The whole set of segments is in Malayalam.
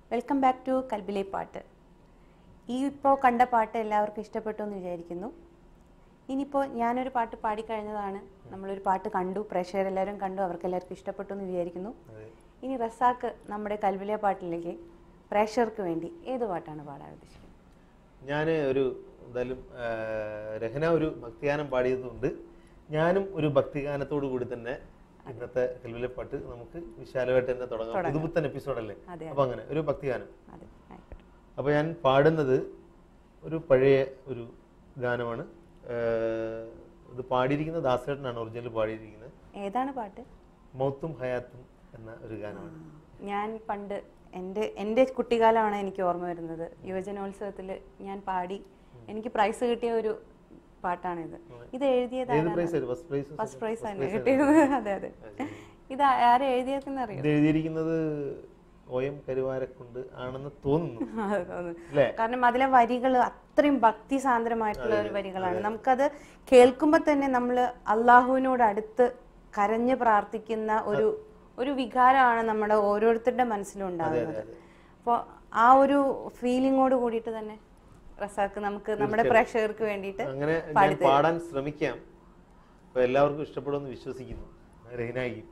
വെൽക്കം ബാക്ക് ടു കൽബിലെ പാട്ട് ഈ ഇപ്പോൾ കണ്ട പാട്ട് എല്ലാവർക്കും ഇഷ്ടപ്പെട്ടു എന്ന് വിചാരിക്കുന്നു ഇനിയിപ്പോൾ ഞാനൊരു പാട്ട് പാടിക്കഴിഞ്ഞതാണ് നമ്മളൊരു പാട്ട് കണ്ടു പ്രേക്ഷകരെല്ലാവരും കണ്ടു അവർക്ക് എല്ലാവർക്കും ഇഷ്ടപ്പെട്ടു എന്ന് വിചാരിക്കുന്നു അതെ. ഇനി റസാക്ക് നമ്മുടെ കൽബിലെ പാട്ടിലേക്ക് പ്രേക്ഷകർക്ക് വേണ്ടി ഏത് പാട്ടാണ് പാടാൻ ഉദ്ദേശിക്കുന്നത് ഞാൻ ഒരു എന്തായാലും ആ, രഹന ഒരു ഭക്തിഗാനം പാടിയതുകൊണ്ട് ഞാനും ഒരു ഭക്തിഗാനത്തോടു കൂടി തന്നെ ഇന്നത്തെ കൽവിലെ പാട്ട് നമുക്ക് വിശാലമായിട്ട് തന്നെ തുടങ്ങാം പുതുപുത്തൻ എപ്പിസോഡല്ലേ അതെ, അപ്പൊ അങ്ങനെ ഒരു ഭക്തിഗാനം അതെ ആയിക്കോട്ടെ അപ്പൊ ഞാൻ പാടുന്നത് ഒരു പഴയ ഒരു ഗാനമാണ് ആ, ഇത് പാടിയിരിക്കുന്നത് ദാസേട്ടനാണ് ഒറിജിനൽ പാടിയിരിക്കുന്നത് ഏതാണ് പാട്ട് മൗത്തും ഹയാത്തും എന്ന ഒരു ഗാനമാണ് ഞാൻ പണ്ട് എൻ്റെ എൻ്റെ കുട്ടിക്കാലമാണ് എനിക്ക് ഓർമ്മ വരുന്നത് യുവജനോത്സവത്തിൽ ഞാൻ പാടി എനിക്ക് പ്രൈസ് കിട്ടിയ ഒരു പാട്ടാണിത് ഇത് എഴുതിയത് ഏത് prize first prize first prize തന്നെ കിട്ടിയത് അതെ അതെ ഇത് ആരെ എഴുതിയതെന്ന് അറിയോ ഇത് എഴുതിയിരിക്കുന്നത് ഒ എം കരുവാരക്കുണ്ട് ആണെന്ന് തോന്നുന്നു അത് തോന്നുന്നു. അല്ലേ കാരണം അതിലെ വരികൾ അത്രയും ഭക്തി സാന്ദ്രമായിട്ടുള്ള ഒരു വരികളാണ് നമുക്കത് കേൾക്കുമ്പോൾ തന്നെ നമ്മൾ അള്ളാഹുവിനോട് അടുത്ത് കരഞ്ഞ് പ്രാർത്ഥിക്കുന്ന ഒരു ഒരു വികാരമാണ് നമ്മുടെ ഓരോരുത്തരുടെ മനസ്സിലും ഉണ്ടാകുന്നത് അപ്പോൾ ആ ഒരു ഫീലിങ്ങോട് കൂടിയിട്ട് തന്നെ റസാക്ക് നമുക്ക് നമ്മുടെ പ്രേക്ഷകർക്ക് വേണ്ടിയിട്ട് അങ്ങനെ ഞാൻ പാടാൻ ശ്രമിക്കാം അപ്പൊ എല്ലാവർക്കും ഇഷ്ടപ്പെടുമെന്ന് വിശ്വസിക്കുന്നു രഹനായി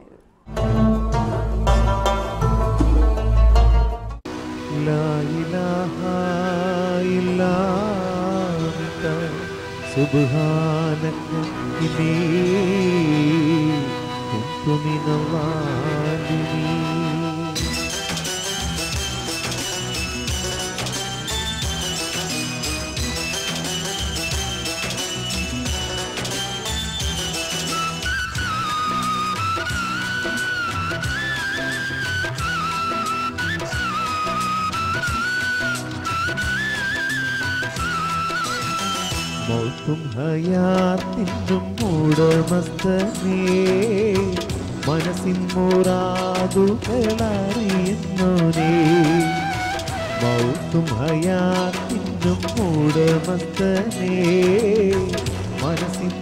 سبحانك إني كنت من الظالمين മൗത്തും ഹയാത്തിനും ഉടമസ്ഥനേ മനസ്സിൻ മുറാതുകളറിയുന്നോനേ മൗത്തും ഹയാത്തിനും ഉടമസ്ഥനേ മനസ്സിൻ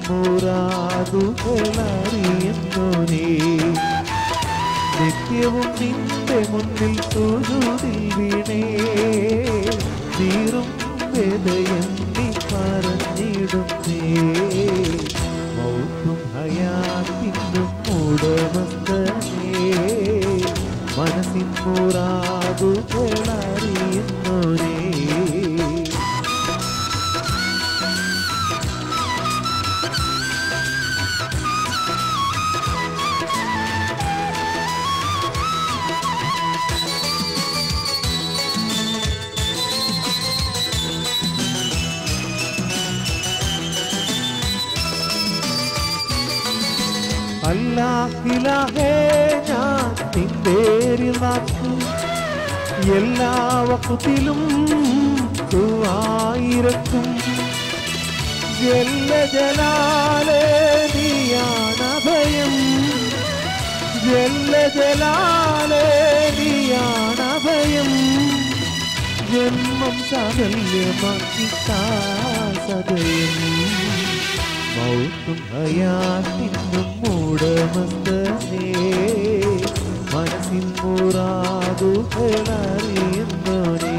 മുറാതുകളറിയുന്നോനേ നിത്യവും നിന്റെ മുന്നിൽ സുജൂതിൽ വീണേ തീരും വേദയെന്നി പറഞ്ഞിടുന്നേ മൗത്തും ഹയാത്തിനും ഉടമസ്ഥനേ മനസ്സിൻ മുറാതുകളറിയുന്നോരേ അല്ലാഹിലാഹേ ഞാൻ നിന്തേരി നാട്ടു എല്ലാ വക്കുത്തിലും ആയിരക്കും ജല്ല ജലാലേ നീയാണഭയം ജല്ല ജലാലേ നീയാണഭയം ജന്മം സാഫല്യമാക്കി സദയം മൗത്തും ഹയാത്തിനും മൂടമസ്തനേ മനസ്സിൻ മുറാതുകളറിയുന്നോരേ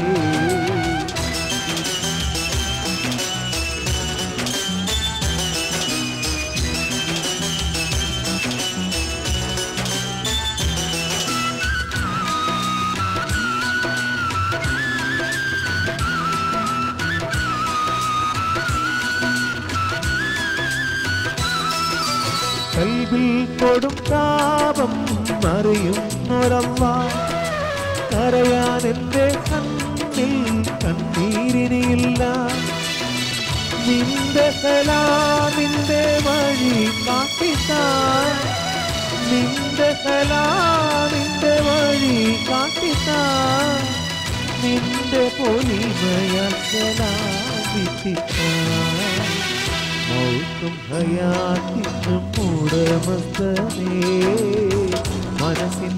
കൽവിൽ കൊടും താപം അറിയുന്നൊരമ്മ കരയാൻ എൻ്റെ കണ്ണിൽ കണ്ണീരിനില്ല നിന്റെ സലാമിന്റെ വഴി കാട്ടിത്താ നിന്റെ സലാമിന്റെ വഴി കാട്ടിത്താ നിന്റെ പൊലിമയ സലാമിത്തിത്താ മൗത്തും ഹയാത്തിനും ഉടമസ്ഥനേ മനസ്സിൻ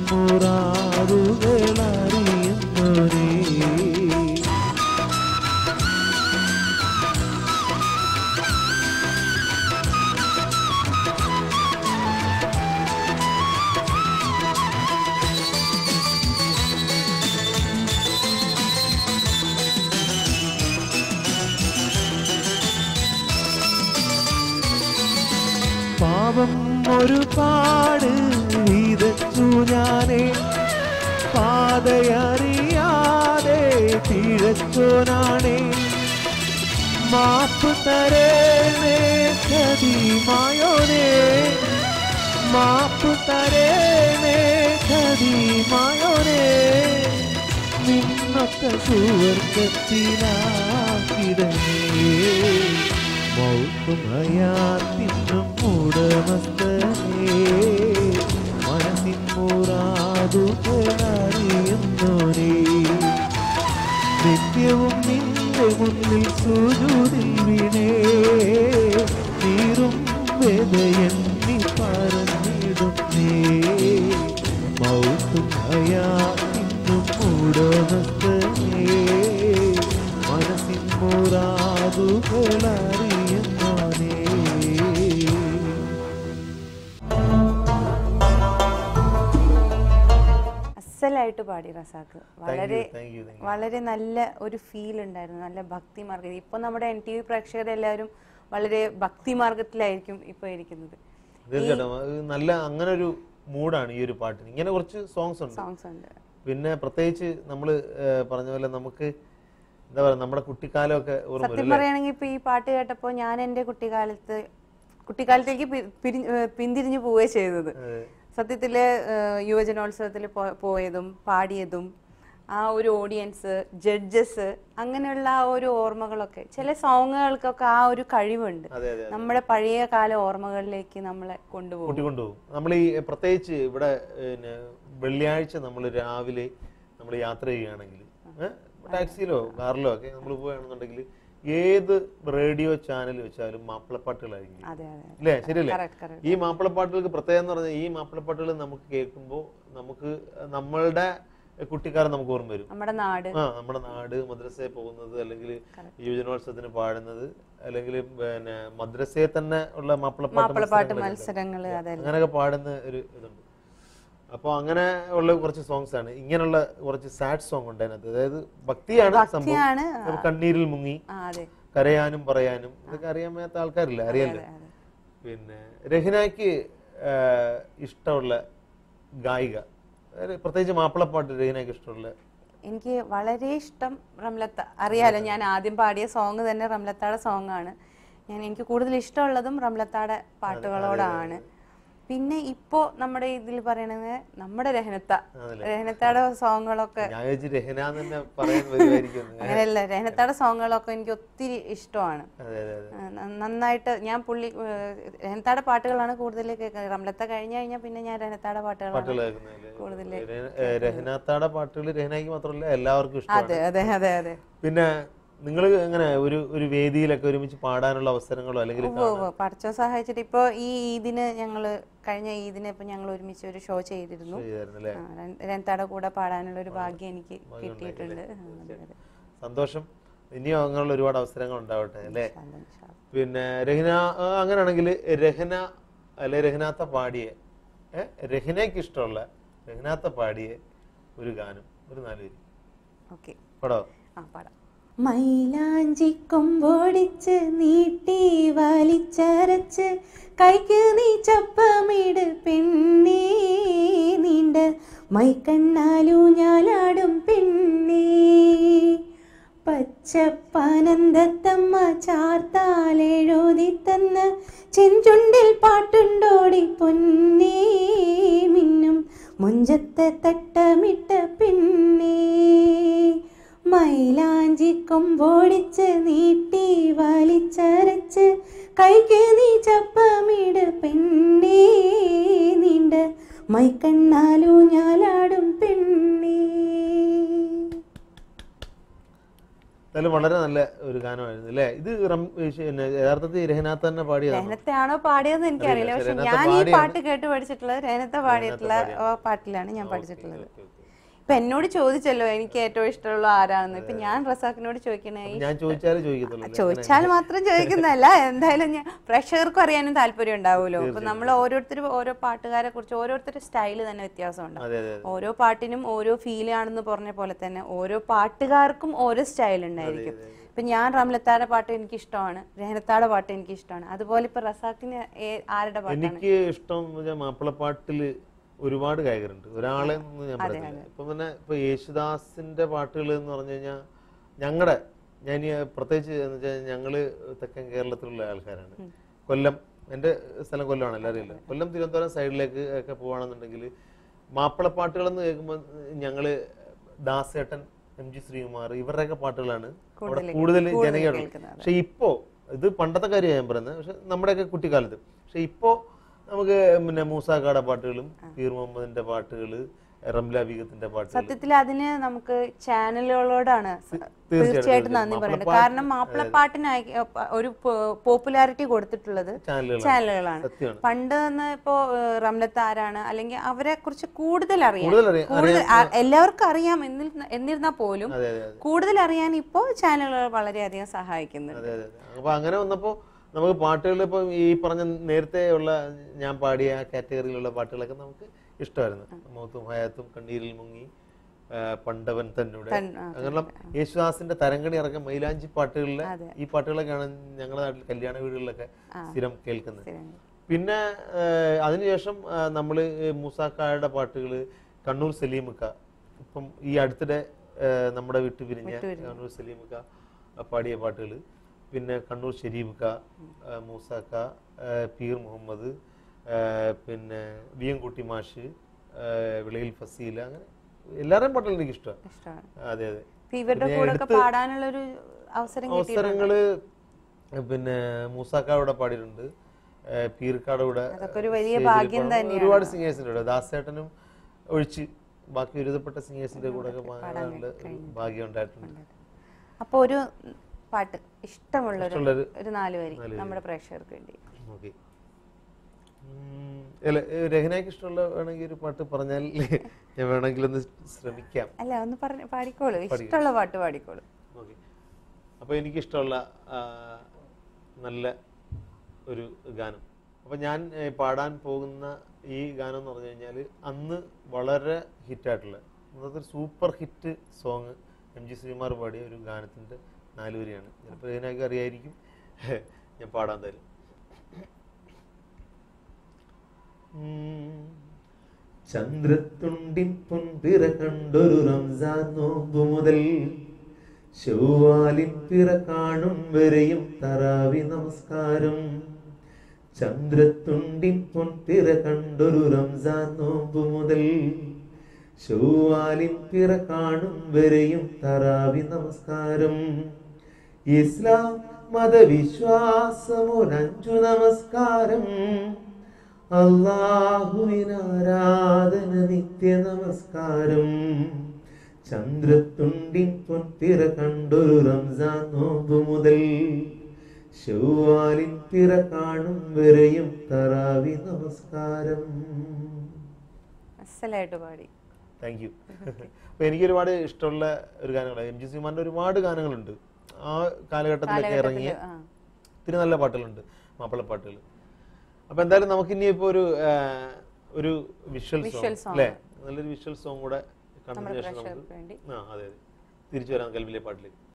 മുറാറുകളറിയുന്നോരേ പാപം ഒരുപാട് വിതച്ചു ഞാനേ പാതയറിയാതെ പിഴച്ചോനാണേ മാപ്പ് തരേണേ കതിമായോനേ മാപ്പ് തരേണേ കതിമായോനേ നിന്നൊത്ത സുവർഗത്തിലാക്കിടനേ മൗത്തുമയാത്തിനും ഉടമസ്ഥനേ മനസ്സിൻ മുറാതുകളറിയുന്നോരേ നിത്യവും നിന്റെ മുന്നിൽ സൂചൂതിൽ വീണേ തീരും വേദയെണ്ണി പറഞ്ഞിടുന്നേ മൗത്തും ഹയാത്തിനും ഉടമസ്ഥനേ മനസ്സിൻ മുറാതുകളറിയുന്നോനേ അസലായിട്ട് പാടി റസാക്ക് വളരെ താങ്ക് യു വളരെ നല്ല ഒരു ഫീൽ ഉണ്ടായിരുന്നു നല്ല ഭക്തി മാർഗം ഇപ്പൊ നമ്മുടെ എൻ ടി വി പ്രേക്ഷകരെല്ലാവരും വളരെ ഭക്തി മാർഗത്തിലായിരിക്കും ഇപ്പൊ ഇരിക്കുന്നത് തീർച്ചയായിട്ടും അത് നല്ല അങ്ങനെ ഒരു മൂഡാണ് ഈ ഒരു പാട്ടിന് ഇങ്ങനെ കുറച്ച് സോങ്സ് ഉണ്ട് സോങ്സ് ഉണ്ട് പിന്നെ പ്രത്യേകിച്ച് നമ്മൾ പറഞ്ഞ പോലെ നമുക്ക് എന്താ പറയുക നമ്മുടെ കുട്ടിക്കാലമൊക്കെ ഓർമ്മ വരും സത്യം പറയുകയാണെങ്കിൽ ഇപ്പൊ ഈ പാട്ട് കേട്ടപ്പോ ഞാൻ എന്റെ കുട്ടിക്കാലത്ത് കുട്ടിക്കാലത്തേക്ക് പി- പിരി- ഏഹ് പിന്തിരിഞ്ഞു പോവുകയെ ചെയ്തത് അതെ. സത്യത്തില് ഏഹ് യുവജനോത്സവത്തിൽ പോയതും പാടിയതും ആ ഒരു ഓഡിയൻസ് ജഡ്ജസ് അങ്ങനെയുള്ള ആ ഒരു ഓർമ്മകളൊക്കെ ചില സോങ്ങുകൾക്കൊക്കെ ആ ഒരു കഴിവുണ്ട് അതെ അതെ നമ്മുടെ പഴയ കാല ഓർമ്മകളിലേക്ക് നമ്മളെ കൊണ്ടുപോകും കൂട്ടിക്കൊണ്ടുപോകും നമ്മൾ ഈ പ്രത്യേകിച്ച് ഇവിടെ പിന്നെ വെള്ളിയാഴ്ച നമ്മൾ രാവിലെ നമ്മൾ യാത്ര ചെയ്യുകയാണെങ്കിൽ ടാക്സിയിലോ കാറിലോ ഒക്കെ നമ്മൾ പോവുകയാണെന്നുണ്ടെങ്കിൽ ഏത് റേഡിയോ ചാനൽ വെച്ചാലും മാപ്പിളപ്പാട്ടുകളായിരിക്കും അതെ അതെ ഇല്ലേ ശരിയല്ലേ കറക്റ്റ് കറക്റ്റ് ഈ മാപ്പിളപ്പാട്ടുകൾക്ക് പ്രത്യേകം എന്ന് പറഞ്ഞാൽ ഈ മാപ്പിളപ്പാട്ടുകൾ നമുക്ക് കേൾക്കുമ്പോൾ നമുക്ക് നമ്മളുടെ കുട്ടിക്കാലം നമുക്ക് ഓർമ്മ വരും നമ്മുടെ നാട് ആ നമ്മുടെ നാട് മദ്രസയിൽ പോകുന്നത് അല്ലെങ്കിൽ യുവജനോത്സവത്തിന് പാടുന്നത് അല്ലെങ്കിൽ പിന്നെ മദ്രസയിൽ തന്നെ ഉള്ള മാപ്പിളപ്പാട്ട് മാപ്പിളപ്പാട്ട് മത്സരങ്ങളൊക്കെ മത്സരങ്ങള് അതെ അങ്ങനെയൊക്കെ പാടുന്ന ഒരു ഇതുണ്ട് അപ്പോൾ അങ്ങനെ ഉള്ള കുറച്ച് സോങ്സ് ആണ് ഇങ്ങനെയുള്ള കുറച്ച് സാഡ് സോങ് ഉണ്ട് അതിനകത്ത് അതായത് ഭക്തിയാണ് സംഭവം ഭക്തിയാണ് അപ്പൊ കണ്ണീരിൽ മുങ്ങി ആ അതെ കരയാനും പറയാനും ഇതൊക്കെ അറിയാൻ മേത്ത ആൾക്കാരില്ല അറിയാലോ അതെ പിന്നെ രഹ്നയ്ക്ക് ആ, ഇഷ്ടമുള്ള ഗായിക അതായത് പ്രത്യേകിച്ച് മാപ്പിളപ്പാട്ട് രഹ്നയ്ക്ക് ഇഷ്ടമുള്ള എനിക്ക് വളരെ ഇഷ്ടം റംലത്ത അറിയാലോ ഞാൻ ആദ്യം പാടിയ സോങ് തന്നെ റംലത്തയുടെ സോങ് ആണ് ഞാൻ എനിക്ക് കൂടുതൽ ഇഷ്ടമുള്ളതും റംലത്തയുടെ പാട്ടുകളോടാണ് പിന്നെ ഇപ്പോ നമ്മുടെ ഇതിൽ പറയണത് നമ്മുടെ രഹനത്ത അതല്ലേ. രഹനത്തയുടെ സോങ്ങുകളൊക്കെ ഞാൻ വിചാരിച്ചു രഹ്ന എന്ന് തന്നെ പറയാൻ വരുമായിരിക്കും എന്ന്. അങ്ങനെയല്ല രഹനത്തയുടെ സോങ്ങുകളൊക്കെ എനിക്ക് ഒത്തിരി ഇഷ്ടമാണ് അതെ അതെ അതെ ആ, ന- നന്നായിട്ട് ഞാൻ പുള്ളി രഹനത്തയുടെ പാട്ടുകളാണ് കൂടുതൽ കേൾക്കുന്നത് റംലത്ത കഴിഞ്ഞു കഴിഞ്ഞാൽ പിന്നെ ഞാൻ രഹനത്തയുടെ പാട്ടുകളാണ് പാട്ടുകൾ കേൾക്കുന്നതില് കൂടുതല് രഹ്ന- ഏ, രഹ്നാത്താടെ പാട്ടുകൾ രഹ്നയ്ക്ക് മാത്രമല്ല എല്ലാവർക്കും ഇഷ്ടമാണ് അതെ അതെ അതെ അതെ പിന്നെ നിങ്ങൾ എങ്ങനെ ഒരു ഒരു വേദിയിലൊക്കെ ഒരുമിച്ച് പാടാനുള്ള അവസരങ്ങളോ അല്ലെങ്കിൽ ഉവ്വ് ഉവ്വ്. പഠിച്ചോ സഹായിച്ചിട്ട് ഇപ്പൊ ഈ ഈദിന് ഞങ്ങള് കഴിഞ്ഞ ഈദിന് ഇപ്പൊ ഞങ്ങൾ ഒരുമിച്ച് ഒരു ഷോ ചെയ്തിരുന്നു ചെയ്തായിരുന്നു അല്ലേ ആ, രൺ- രണ്ടാടെ കൂടെ പാടാനുള്ള ഒരു ഭാഗ്യം എനിക്ക് കിട്ടിയിട്ടുണ്ട് ആ, അതെ, അതെ. സന്തോഷം ഇനിയും അങ്ങനെയുള്ള ഒരുപാട് അവസരങ്ങൾ ഉണ്ടാവട്ടെ അല്ലേ ഇൻഷാ അല്ലാ, ഇൻഷാ അല്ലാ. പിന്നെ രഹ്ന ആ, അങ്ങനെയാണെങ്കിൽ രഹ്ന അല്ലെ രഹ്നാത്ത പാടിയ ഏ, രഹ്നയ്ക്ക് ഇഷ്ടമുള്ള രഹ്നാത്ത പാടിയ ഒരു ഗാനം ഒരു നാല് വരി ഓക്കെ പടോ ആ പാടാം മൈലാഞ്ചി കൊമ്പോടിച്ച് നീട്ടി വലിച്ചരച്ച് കൈക്ക് നീ ചപ്പമിട് പെണ്ണേ നീണ്ട മൈക്കണ്ണാലു ഞാലാടും പെണ്ണേ പച്ചപ്പാനന്ദത്തമ്മ ചാർത്താലെഴുതി തന്ന ചെഞ്ചുണ്ടിൽ പാട്ടുണ്ടോടി പൊന്നേ മിന്നും മുഞ്ചത്തെ തട്ടമിട്ട പെണ്ണേ മൈലാഞ്ചി കൊമ്പോടിച്ച് നീട്ടി വലിച്ചരച്ച് കൈക്ക് നീ ചപ്പമിട് പെണ്ണേ നീണ്ട മൈക്കണ്ണാലു ഞാലാടും പെണ്ണേ എന്തായാലും വളരെ നല്ല ഒരു ഗാനമായിരുന്നു അല്ലേ ഇത് റം- പിന്നെ യഥാർത്ഥത്തിൽ രഹനാത്ത് തന്നെ പാടിയതാണ് രേനത്തെ ആണോ പാടിയതെന്ന് എനിക്കറിയില്ല പക്ഷെ രേനത്തെ ഞാൻ ഈ പാടിയാണ്. പാട്ട് കേട്ട് പഠിച്ചിട്ടുള്ളത് രേനത്തെ പാടിയിട്ടുള്ള ആ പാട്ടിലാണ് ഞാൻ പഠിച്ചിട്ടുള്ളത് ഓക്കേ, ഓക്കേ. ഇപ്പൊ എന്നോട് ചോദിച്ചല്ലോ എനിക്ക് ഏറ്റവും ഇഷ്ടമുള്ള ആരാണെന്ന് ഇപ്പൊ ഞാൻ റസാഖിനോട് ചോദിക്കണേ ഈ ഞാൻ ചോദിച്ചാലേ ചോദിക്കത്തുള്ളൂ അല്ലേ? ചോദിച്ചാൽ മാത്രം ചോദിക്കുന്നതല്ല എന്തായാലും ഞാൻ പ്രേക്ഷകർക്കും അറിയാനും താല്പര്യം ഉണ്ടാവുമല്ലോ അപ്പൊ നമ്മൾ ഓരോരുത്തരും ഓരോ പാട്ടുകാരെ കുറിച്ച് ഓരോരുത്തരുടെ സ്റ്റൈല് തന്നെ വ്യത്യാസമുണ്ടാവും അതെ അതെ അതെ. ഓരോ പാട്ടിനും ഓരോ ഫീൽ ആണെന്ന് പറഞ്ഞ പോലെ തന്നെ ഓരോ പാട്ടുകാർക്കും ഓരോ സ്റ്റൈൽ ഉണ്ടായിരിക്കും ഇപ്പൊ ഞാൻ റംലത്താടെ പാട്ട് എനിക്ക് ഇഷ്ടമാണ് രഹനത്താടെ പാട്ട് എനിക്ക് ഇഷ്ടമാണ് അതുപോലെ ഇപ്പൊ റസാഖിന് ഏ- ആരുടെ പാട്ടാണ് എനിക്ക് ഇഷ്ടം എന്ന് വെച്ചാൽ മാപ്പിളപ്പാട്ടില് ഒരുപാട് ഗായകരുണ്ട് ഒരാളെ ഒന്നും ഞാൻ പറയുന്നില്ല ഇപ്പൊ തന്നെ ഇപ്പൊ യേശുദാസിന്റെ പാട്ടുകൾ എന്ന് പറഞ്ഞു കഴിഞ്ഞാൽ ഞങ്ങളുടെ ഞാൻ ഈ പ്രത്യേകിച്ച് എന്ന് വെച്ചാൽ ഞങ്ങള് തെക്കൻ കേരളത്തിലുള്ള ആൾക്കാരാണ് കൊല്ലം എൻ്റെ സ്ഥലം കൊല്ലമാണ് എല്ലാവരും ഇല്ല കൊല്ലം തിരുവനന്തപുരം സൈഡിലേക്ക് ഒക്കെ പോവാണെന്നുണ്ടെങ്കിൽ മാപ്പിളപ്പാട്ടുകളെന്ന് കേൾക്കുമ്പോൾ ഞങ്ങള് ദാസേട്ടൻ എം ജി ശ്രീകുമാർ ഇവരുടെയൊക്കെ പാട്ടുകളാണ് അവിടെ കൂടുതൽ ജനകീയമായിട്ടുള്ളത് കേൾക്കുന്നത്. പക്ഷെ ഇപ്പോ ഇത് പണ്ടത്തെ കാര്യമാണ് ഞാൻ പറയുന്നത് പക്ഷെ നമ്മുടെയൊക്കെ കുട്ടിക്കാലത്ത് പക്ഷെ ഇപ്പോ നമുക്ക് പിന്നെ മൂസാക്കാടെ പാട്ടുകളും പീർ മുഹമ്മദിന്റെ പാട്ടുകള് റംല ബീഗത്തിന്റെ പാട്ടുകൾ സത്യത്തിൽ അതിന് നമുക്ക് ചാനലുകളോടാണ് സ- തീർച്ചയായിട്ടും, തീർച്ചയായിട്ടും നന്ദി പറയുന്നത് കാരണം മാപ്പിളപ്പാട്ടിന് അയ- ഒരു പോപ്പുലാരിറ്റി കൊടുത്തിട്ടുള്ളത് ചാനലുകളാണ് ചാനലുകളാണ് സത്യമാണ് പണ്ട് നിന്ന് ഇപ്പോ ഏഹ്, റംലത്ത് ആരാണ് അല്ലെങ്കിൽ അവരെ കുറിച്ച് കൂടുതൽ അറിയാം കൂടുതൽ അറിയാം കൂടുതൽ ആ- എല്ലാവർക്കും അറിയാം എന്നിരുന്ന എന്നിരുന്നാൽ പോലും അതെ അതെ അതെ കൂടുതൽ അറിയാൻ ഇപ്പോൾ ചാനലുകൾ വളരെയധികം സഹായിക്കുന്നുണ്ട് അതെ അതെ അതെ. അപ്പൊ അങ്ങനെ വന്നപ്പോ നമുക്ക് പാട്ടുകൾ ഇപ്പം ഈ പറഞ്ഞ നേരത്തെ ഉള്ള ഞാൻ പാടിയ കാറ്റഗറിയിലുള്ള പാട്ടുകളൊക്കെ നമുക്ക് ഇഷ്ടമായിരുന്നു മൗത്തും ഹയാത്തും കണ്ണീരിൽ മുങ്ങി ആ, പണ്ടവൻ തന്നൂടെ തൻ- ആ, അങ്ങനെയുള്ള യേശുദാസിന്റെ തരങ്കണി ഇറങ്ങിയ മൈലാഞ്ചി പാട്ടുകളിലെ അതെ. ഈ പാട്ടുകളൊക്കെയാണ് ഞങ്ങളുടെ നാട്ടിൽ കല്യാണ വീടുകളിലൊക്കെ സ്ഥിരം കേൾക്കുന്നത് സ്ഥിരം. പിന്നെ ഏഹ്, അതിനുശേഷം ഏഹ്, നമ്മള് മൂസാക്കായുടെ പാട്ടുകൾ കണ്ണൂർ സലീമിക്ക ഇപ്പം ഈ അടുത്തിടെ ഏഹ്, നമ്മുടെ വിട്ടു പിരിഞ്ഞ കണ്ണൂർ സലീമിക്ക അഹ് പാടിയ പാട്ടുകൾ പിന്നെ കണ്ണൂർ ഷെരീഫ്ക്ക ഏഹ്, മൂസാക്ക ഏഹ്, പീർ മുഹമ്മദ് ഏഹ്, പിന്നെ വിയൻകുട്ടി മാഷ് ഏഹ്, വിളയിൽ ഫസീല അങ്ങനെ എല്ലാവരുടെയും പാട്ടുകൾ എനിക്ക് ഇഷ്ടമാണ് ഇഷ്ടമാണ് അതെ അതെ ഇപ്പൊ ഇവരുടെ കൂടെ ഒക്കെ പാടാനുള്ള ഒരു അവസരം കിട്ടി അവസരങ്ങള് പിന്നെ മൂസാക്കാവിടെ പാടിയിട്ടുണ്ട് ഏഹ് പീർക്കാടെ കൂടെ അതൊക്കെ ഒരു വലിയ സ്റ്റേജിൽ ഭാഗ്യം പാടും. തന്നെയാണ്. ഒരുപാട് സിംഗേഴ്സിന്റെ കൂടെ ദാസേട്ടനും ഒഴിച്ച് ബാക്കി ഒരുവിധപ്പെട്ട സിംഗേഴ്സിന്റെ കൂടെ ഒക്കെ പാടാനുള്ള ഒരു ഭാഗ്യം ഉണ്ടായിട്ടുണ്ട് അപ്പൊ ഒരു പാട്ട് ഇഷ്ടമുള്ള ഒരു ഇഷ്ടമുള്ളൊരു ഒരു നാല് വരി നമ്മുടെ പ്രേക്ഷകർക്ക് വേണ്ടി ഓക്കെ അല്ല ഏഹ് രഹനയ്ക്ക് ഇഷ്ടമുള്ള വേണമെങ്കിൽ ഒരു പാട്ട് പറഞ്ഞാൽ ഞാൻ വേണമെങ്കിൽ ഒന്ന് ശ്രമിക്കാം അല്ല ഒന്ന് പറഞ്ഞ പാടിക്കോളൂ ഇഷ്ടമുള്ള പാട്ട് പാടിക്കോളൂ ഓക്കെ അപ്പോൾ എനിക്കിഷ്ടമുള്ള ആ, നല്ല ഒരു ഗാനം അപ്പോൾ ഞാൻ ഏ, പാടാൻ പോകുന്ന ഈ ഗാനം എന്ന് പറഞ്ഞു കഴിഞ്ഞാൽ അന്ന് വളരെ ഹിറ്റായിട്ടുള്ള അന്നത്തെ ഒരു super hit song M G Sreekumar പാടിയ ഒരു ഗാനത്തിൻ്റെ നാല് വരിയാണ് ചിലപ്പോൾ ഇതിനൊക്കെ അറിയായിരിക്കും ഞാൻ പാടാൻ തരും ചന്ദ്രത്തുണ്ടിൻ പൊൻപിറ കണ്ടൊരു റംസാൻ നോമ്പു മുതൽ ശൗവാലിൻ പിറ കാണും വരെയും തറാവി നമസ്കാരം ചന്ദ്രത്തുണ്ടിൻ പൊൻപിറ കണ്ടൊരു റംസാൻ നോമ്പു മുതൽ ശൗവാലിൻ പിറ കാണും വരെയും തറാവി നമസ്കാരം ഇസ്ലാം മതവിശ്വാസമൊരഞ്ചു നമസ്കാരം അള്ളാഹുവിനാരാധന നിത്യ നമസ്കാരം ചന്ദ്രത്തുണ്ടിൻ പൊൻപിറ കണ്ടൊരു റംസാൻ നോമ്പ് മുതൽ ശൗവാലിൻ പിറ കാണും വരെയും തറാവി നമസ്കാരം അസലായിട്ട് പാടി താങ്ക് യു അപ്പൊ എനിക്ക് ഒരുപാട് ഇഷ്ടമുള്ള ഒരു ഗാനങ്ങളാണ് എം ജി സിമാന്റെ ഒരുപാട് ഗാനങ്ങളുണ്ട് ആ കാലഘട്ടത്തിലൊക്കെ ഇറങ്ങിയ ആ ഒത്തിരി നല്ല പാട്ടുകളുണ്ട് മാപ്പിളപ്പാട്ടുകൾ അപ്പൊ എന്തായാലും നമുക്ക് ഇനി ഇപ്പൊ ഒരു ആ, ഒരു വിഷ്വൽ Visual സോങ് song. അല്ലേ നല്ലൊരു വിഷ്വൽ സോങ് കൂടെ കണ്ടതിന് നമ്മുടെ ശേഷം നമുക്ക് പ്രേക്ഷകർക്ക് വേണ്ടി ആ അതെ അതെ തിരിച്ചു വരാം കൽവിലെ പാട്ടിലേക്ക്